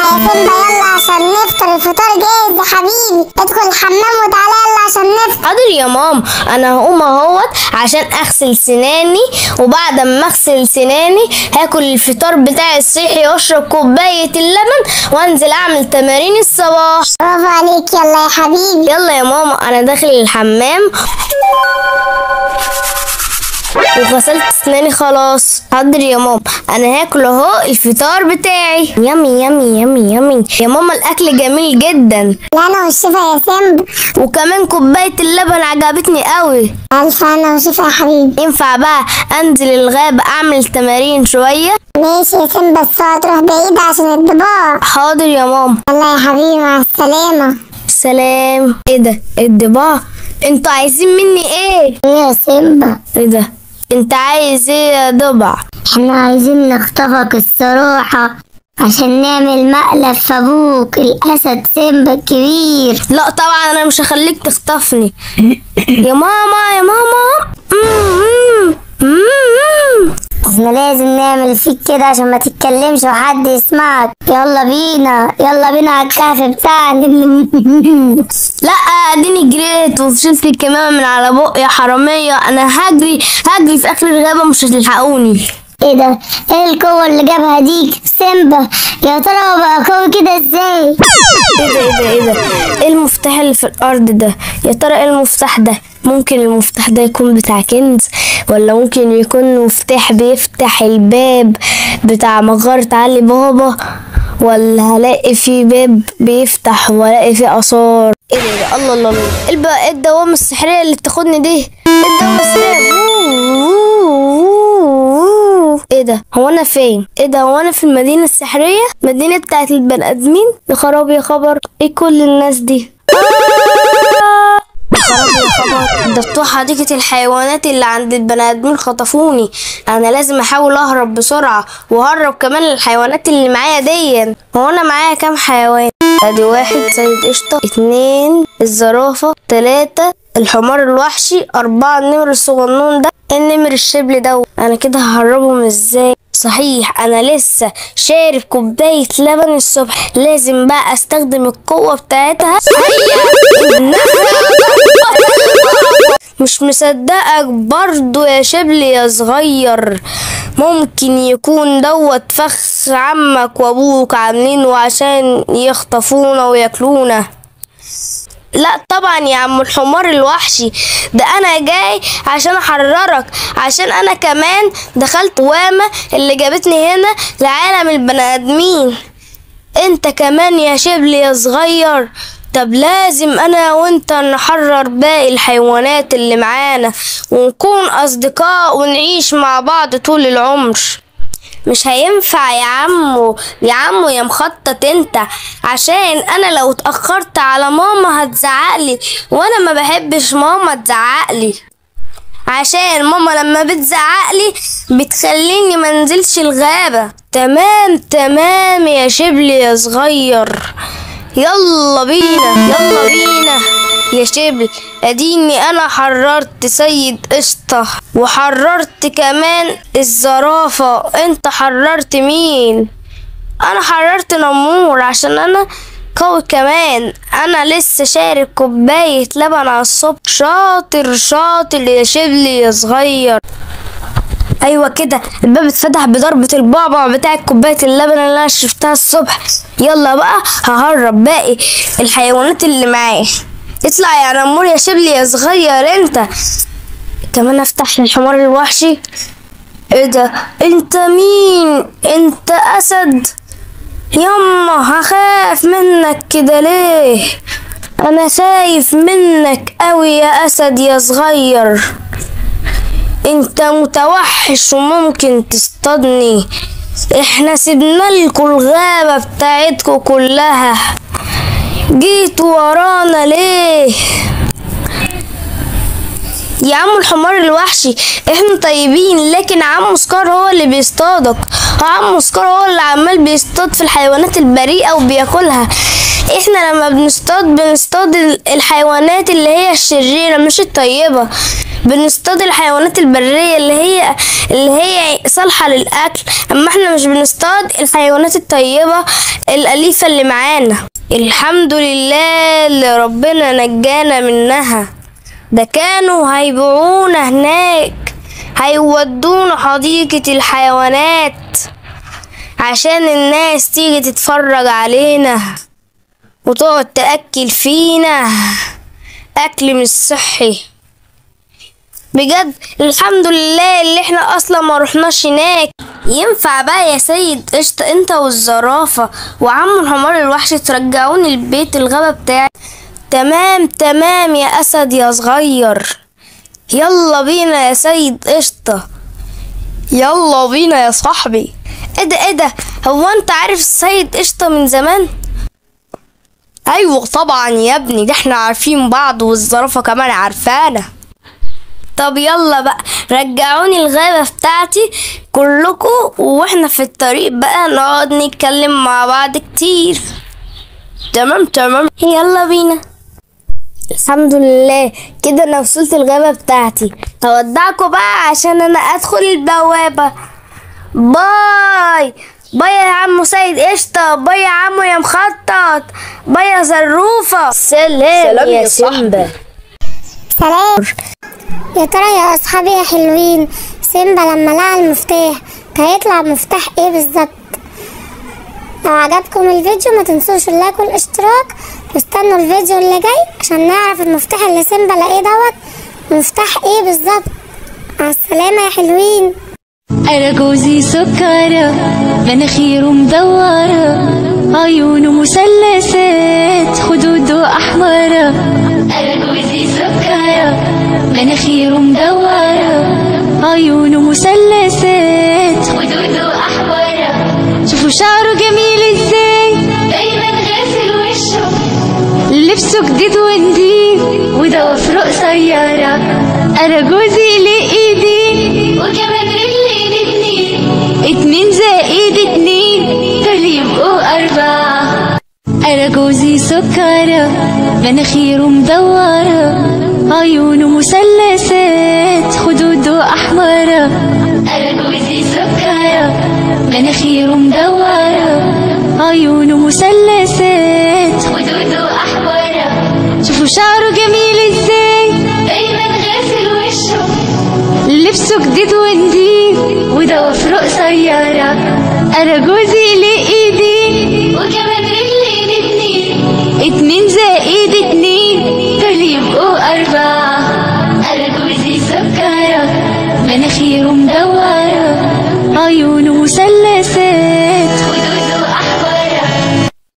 يا سيمبا يلا عشان نفطر الفطار جاهز يا حبيبي ادخل الحمام وتعالى يلا عشان نفطر حاضر يا ماما انا هقوم اهوت عشان اغسل سناني وبعد ما اغسل سناني هاكل الفطار بتاعي الصحي واشرب كوبايه اللبن وانزل اعمل تمارين الصباح برافو عليك يلا يا حبيبي يلا يا ماما انا داخل الحمام وغسلت اسناني خلاص حاضر يا ماما انا هاكل اهو الفطار بتاعي يمي يمي يمي يمي يا ماما الاكل جميل جدا لا انا والشفا يا سيمبا وكمان كوبايه اللبن عجبتني قوي الف انا وشفا يا حبيبي ينفع بقى انزل الغابة اعمل تمارين شوية ماشي يا سيمبا بس هتروح بعيد عشان الضباع حاضر يا ماما يلا يا حبيبي مع السلامة سلام ايه ده الضباع انتوا عايزين مني ايه ايه يا سيمبا ايه ده انت عايز ايه يا ضبع احنا عايزين نخطفك الصراحة عشان نعمل مقلب في ابوك الاسد سيمبا الكبير لا طبعا انا مش هخليك تخطفني يا ماما يا ماما مم، مم، مم. احنا لازم نعمل فيك كده عشان ما تتكلمش وحد يسمعك يلا بينا يلا بينا على الكهف بتاعنا لا اديني جريت وشلت الكمامة من على بقي يا حرامية انا هجري هجري في اخر الغابة مش هتلحقوني ايه ده ايه القوة اللي جابها ديك سيمبا يا ترى هو بقى قوي كده ازاي ايه ده ايه ده ايه ده ايه المفتاح اللي في الارض ده يا ترى ايه المفتاح ده ممكن المفتاح ده يكون بتاع كنز ولا ممكن يكون مفتاح بيفتح الباب بتاع مغارة علي بابا ولا هلاقي فيه باب بيفتح والاقي فيه اثار ايه ده إيه ده الله الله الله ايه الب- إيه الدوامة السحرية اللي بتاخدني دي ايه الدوامة السحرية ايه ده هو انا فين ايه ده هو انا في المدينة السحرية مدينة بتاعت البني ادمين يا خراب يا خبر ايه كل الناس دي يا خراب يا خبر ده بتوع حديقة الحيوانات اللي عند البني ادمين خطفوني انا لازم احاول اهرب بسرعة وهرب كمان الحيوانات اللي معايا دي هو انا معايا كام حيوان ادي واحد سيد قشطة اتنين الزرافة تلاتة الحمار الوحشي أربعة النمر الصغنون ده النمر الشبل ده أنا كده ههربهم ازاي صحيح أنا لسه شارب كوباية لبن الصبح لازم بقى أستخدم القوة بتاعتها هيا إنها مش مصدقك برضو يا شبل يا صغير ممكن يكون دوت فخ عمك وابوك عاملينه عشان يخطفونا وياكلونا لا طبعا يا عم الحمار الوحشي ده انا جاي عشان احررك عشان انا كمان دخلت وامة اللي جابتني هنا لعالم البني ادمين انت كمان يا شبل يا صغير طب لازم انا وانت نحرر باقي الحيوانات اللي معانا ونكون اصدقاء ونعيش مع بعض طول العمر مش هينفع يا عمو يا عمو يا مخطط انت عشان انا لو اتاخرت على ماما هتزعقلي وانا ما بحبش ماما تزعقلي عشان ماما لما بتزعقلي بتخليني منزلش الغابة تمام تمام يا شبل يا صغير يلا بينا يلا بينا يا شبل اديني انا حررت سيد قشطة وحررت كمان الزرافة انت حررت مين انا حررت نمور عشان انا قوي كمان انا لسه شارب كوباية لبن على الصبح شاطر شاطر يا شبل يا صغير ايوه كده الباب اتفتح بضربة البعبع بتاع كوباية اللبن اللي انا شربتها الصبح يلا بقى ههرب باقي الحيوانات اللي معايا اطلع يا نمور يا شبل يا صغير انت كمان افتح الحمار الوحشي ايه ده انت مين انت اسد يما هخاف منك كده ليه انا خايف منك قوي يا اسد يا صغير انت متوحش وممكن تصطادني احنا سيبنا لكم الغابة بتاعتكم كلها جيتوا ورانا ليه يا عم الحمار الوحشي احنا طيبين لكن عم سكار هو اللي بيصطادك عم سكار هو اللي عمال بيصطاد في الحيوانات البريئة وبياكلها احنا لما بنصطاد بنصطاد ال- الحيوانات اللي هي الشريرة مش الطيبة بنصطاد الحيوانات البرية اللي هي اللي هي صالحة للأكل أما احنا مش بنصطاد الحيوانات الطيبة الأليفة اللي معانا الحمد لله اللي ربنا نجانا منها ده كانوا هيبيعونا هناك هيودونا حديقة الحيوانات عشان الناس تيجي تتفرج علينا وتقعد تأكل فينا أكل مش صحي بجد الحمد لله اللي احنا اصلا ما رحناش هناك ينفع بقى يا سيد قشطة انت والزرافة وعم الحمار الوحش ترجعوني البيت الغابة بتاعي تمام تمام يا اسد يا صغير يلا بينا يا سيد قشطة يلا بينا يا صاحبي ايه ده ايه ده هو انت عارف السيد قشطة من زمان ايوه طبعا يا ابني ده احنا عارفين بعض والزرافة كمان عارفانا طب يلا بقى رجعوني الغابة بتاعتي كلكم واحنا في الطريق بقى نقعد نتكلم مع بعض كتير تمام تمام يلا بينا الحمد لله كده انا وصلت الغابة بتاعتي هودعكم بقى عشان انا ادخل البوابة باي باي يا عمو سيد قشطة باي يا عمو يا مخطط باي يا زروفة سلام, سلام يا يا صاحبي. سيمبا سلام يا ترى يا اصحابي يا حلوين سيمبا لما لقى المفتاح كان هيطلع مفتاح ايه بالظبط لو عجبكم الفيديو ما تنسوش اللايك والاشتراك واستنوا الفيديو اللي جاي عشان نعرف المفتاح اللي سيمبا لقيه دوت مفتاح ايه بالظبط مع السلامة يا حلوين أنا جوزي سكرة مناخيره مدورة عيونه مثلثات خدوده أحمرة أنا جوزي سكرة مناخيره مدورة عيونه مثلثات خدوده أحمرة شوفوا شعره جميل ازاي دايما غاسل وشه لبسه جديد ونضيف وضوافره قصيرة أنا جوزي لإيدي وكمان رجلين اتنين اتنين زائد اتنين دول يبقوا أربعة أنا جوزي سكرة مناخيره مدورة عيونه مثلثات خدوده أحمرة أنا جوزي سكرة مناخيره مدورة عيونه مثلثات خدوده أحمرة شوفوا شعره جميل ازاي دايما غاسل وشه لبسه جديد ونضيف وضوافره قصيرة أنا جوزي لإيدي